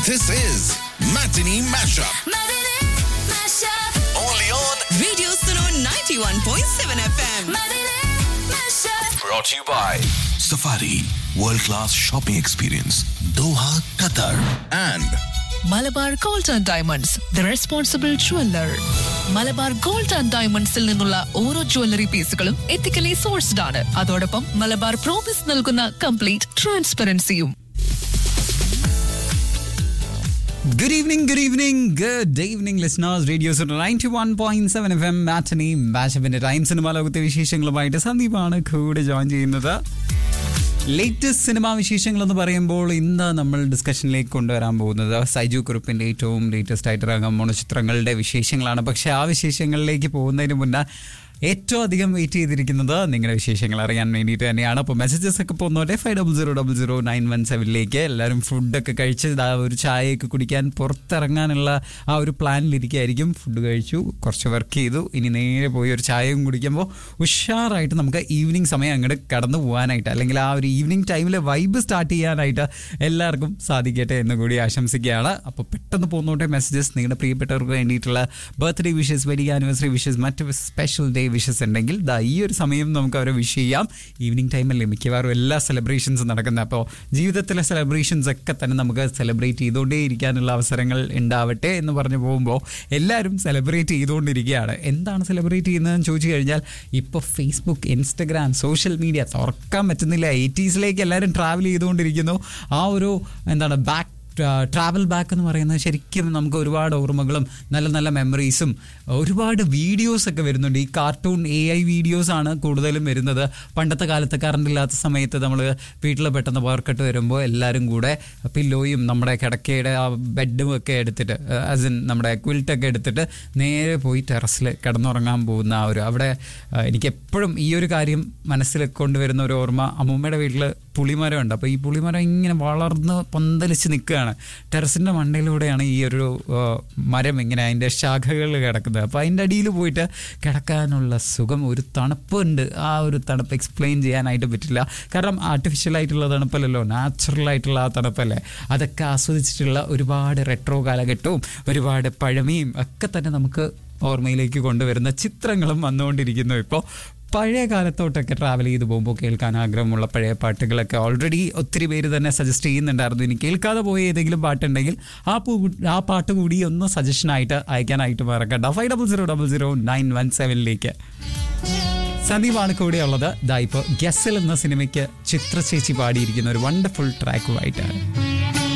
This is Matinee Mashup. Matinee Mashup. Only on. Radio Suno 91.7 FM. Matinee Mashup. Brought to you by Safari World Class Shopping Experience, Doha, Qatar. And Malabar gold and diamonds the responsible jeweller Malabar gold and ഡയമണ്ട്സിൽ നിന്നുള്ള ഓരോ jewellery പീസുകളും ethically sourced ആണ് അതോടൊപ്പം Malabar promise നൽകുന്ന complete ട്രാൻസ്പെറൻസിയും Good evening, good evening, good evening, listeners. Radio Center 91.7 FM matinee മാഷപ്പിന്റെ time cinema ലോകത്തെ വിശേഷങ്ങളുമായിട്ട് സന്ദീപാണ് കൂടെ ജോയിൻ ചെയ്യുന്നത് ലേറ്റസ്റ്റ് സിനിമാ വിശേഷങ്ങൾ എന്ന് പറയുമ്പോൾ ഇന്ന് നമ്മൾ ഡിസ്കഷനിലേക്ക് കൊണ്ടുവരാൻ പോകുന്നത് സൈജു കുറുപ്പിന്റെ ഏറ്റവും ലേറ്റസ്റ്റ് ആയിട്ട് ഇറങ്ങാൻ പോണ ചിത്രങ്ങളുടെ വിശേഷങ്ങളാണ് പക്ഷെ ആ വിശേഷങ്ങളിലേക്ക് പോകുന്നതിന് മുന്നേ ഏറ്റവും അധികം വെയിറ്റ് ചെയ്തിരിക്കുന്നത് നിങ്ങളുടെ വിശേഷങ്ങൾ അറിയാൻ വേണ്ടിയിട്ട് തന്നെയാണ് അപ്പോൾ മെസ്സേജസ് ഒക്കെ പോകുന്നോട്ടെ five double zero double zero nine one സെവനിലേക്ക് എല്ലാവരും ഫുഡൊക്കെ കഴിച്ച് ദാ ഒരു ചായയൊക്കെ കുടിക്കാൻ പുറത്തിറങ്ങാനുള്ള ആ ഒരു പ്ലാനിലിരിക്കുകയായിരിക്കും ഫുഡ് കഴിച്ചു കുറച്ച് വർക്ക് ചെയ്തു ഇനി നേരെ പോയി ഒരു ചായയും കുടിക്കുമ്പോൾ ഉഷാറായിട്ട് നമുക്ക് ഈവനിങ് സമയം അങ്ങോട്ട് കടന്നു പോകാനായിട്ട് അല്ലെങ്കിൽ ആ ഒരു ഈവനിങ് ടൈമിൽ വൈബ് സ്റ്റാർട്ട് ചെയ്യാനായിട്ട് എല്ലാവർക്കും സാധിക്കട്ടെ എന്ന് കൂടി ആശംസിക്കുകയാണ് അപ്പോൾ പെട്ടെന്ന് പോന്നോട്ടെ മെസ്സേജസ് നിങ്ങളുടെ പ്രിയപ്പെട്ടവർക്ക് വേണ്ടിയിട്ടുള്ള birthday wishes wedding anniversary wishes മറ്റ് സ്പെഷ്യൽ ഡേ വിഷസ് ഉണ്ടെങ്കിൽ ദാ ഈ ഒരു സമയം നമുക്ക് അവരെ വിഷ് ചെയ്യാം ഈവനിങ് ടൈമല്ലേ മിക്കവാറും എല്ലാ സെലിബ്രേഷൻസും നടക്കുന്നത് അപ്പോൾ ജീവിതത്തിലെ സെലിബ്രേഷൻസ് ഒക്കെ തന്നെ നമുക്ക് സെലിബ്രേറ്റ് ചെയ്തുകൊണ്ടേ ഇരിക്കാനുള്ള അവസരങ്ങൾ ഉണ്ടാവട്ടെ എന്ന് പറഞ്ഞു പോകുമ്പോൾ എല്ലാവരും സെലിബ്രേറ്റ് ചെയ്തുകൊണ്ടിരിക്കുകയാണ് എന്താണ് സെലിബ്രേറ്റ് ചെയ്യുന്നതെന്ന് ചോദിച്ചു കഴിഞ്ഞാൽ ഇപ്പോൾ ഫേസ്ബുക്ക് ഇൻസ്റ്റഗ്രാം സോഷ്യൽ മീഡിയ തുറക്കാൻ പറ്റുന്നില്ല എയ്റ്റീസിലേക്ക് എല്ലാവരും ട്രാവൽ ചെയ്തുകൊണ്ടിരിക്കുന്നു ആ ഒരു എന്താണ് ബാക്ക് ട്രാവൽ ബാക്ക് എന്ന് പറയുന്നത് ശരിക്കും നമുക്ക് ഒരുപാട് ഓർമ്മകളും നല്ല നല്ല മെമ്മറീസും ഒരുപാട് വീഡിയോസ് ഒക്കെ വരുന്നുണ്ട് ഈ കാർട്ടൂൺ എ ഐ വീഡിയോസ് ആണ് കൂടുതലും വരുന്നത് പണ്ടത്തെ കാലത്ത് കറണ്ട് ഇല്ലാത്ത സമയത്ത് നമ്മൾ വീട്ടിൽ പെട്ടെന്ന് വർക്കട്ട് വരുമ്പോൾ എല്ലാവരും കൂടെ പില്ലോയും നമ്മുടെ കിടക്കയുടെ ആ ബെഡും ഒക്കെ എടുത്തിട്ട് ആസ് ഇൻ നമ്മുടെ ക്വിൽട്ടൊക്കെ എടുത്തിട്ട് നേരെ പോയി ടെറസിൽ കിടന്നുറങ്ങാൻ പോകുന്ന ആ ഒരു അവിടെ ആ, എനിക്ക് എപ്പോഴും ഈ ഒരു കാര്യം മനസ്സിൽ കൊണ്ടുവരുന്ന ഒരു ഓർമ്മ അമ്മൂമ്മയുടെ വീട്ടിൽ പുളിമരം ഉണ്ട് അപ്പോൾ ഈ പുളിമരം ഇങ്ങനെ വളർന്ന് പന്തലിച്ച് നിൽക്കുകയാണ് ടെറസിൻ്റെ മണ്ടയിലൂടെയാണ് ഈ ഒരു ആ, മരം ഇങ്ങനെ അതിൻ്റെ ശാഖകൾ കിടക്കുന്നത് അപ്പോൾ അതിൻ്റെ അടിയിൽ പോയിട്ട് കിടക്കാനുള്ള സുഖം ഒരു തണുപ്പുണ്ട് ആ ഒരു തണുപ്പ് എക്സ്പ്ലെയിൻ ചെയ്യാനായിട്ട് പറ്റില്ല കാരണം ആർട്ടിഫിഷ്യൽ ആയിട്ടുള്ള തണുപ്പല്ലല്ലോ നാച്ചുറൽ ആയിട്ടുള്ള ആ തണുപ്പല്ലേ അതൊക്കെ ആസ്വദിച്ചിട്ടുള്ള ഒരുപാട് റെട്രോ കാലഘട്ടവും ഒരുപാട് പഴമയും ഒക്കെ തന്നെ നമുക്ക് ഓർമ്മയിലേക്ക് കൊണ്ടുവരുന്ന ചിത്രങ്ങളും വന്നുകൊണ്ടിരിക്കുന്നു ഇപ്പോൾ പഴയ കാലത്തോട്ടൊക്കെ ട്രാവൽ ചെയ്ത് പോകുമ്പോൾ കേൾക്കാൻ ആഗ്രഹമുള്ള പഴയ പാട്ടുകളൊക്കെ ഓൾറെഡി ഒത്തിരി പേര് തന്നെ സജസ്റ്റ് ചെയ്യുന്നുണ്ടായിരുന്നു ഇനി കേൾക്കാതെ പോയ ഏതെങ്കിലും പാട്ടുണ്ടെങ്കിൽ ആ പൂ ആ പാട്ട് കൂടി ഒന്ന് സജഷനായിട്ട് അയക്കാനായിട്ട് മറക്കണ്ട five double zero double zero nine one സെവനിലേക്ക് സന്ദീപാണ് കൂടെയുള്ളത് ദാ ഇപ്പോൾ ഗസൽ എന്ന സിനിമയ്ക്ക് ചിത്ര ചേച്ചി പാടിയിരിക്കുന്ന ഒരു വണ്ടർഫുൾ ട്രാക്കുമായിട്ടാണ്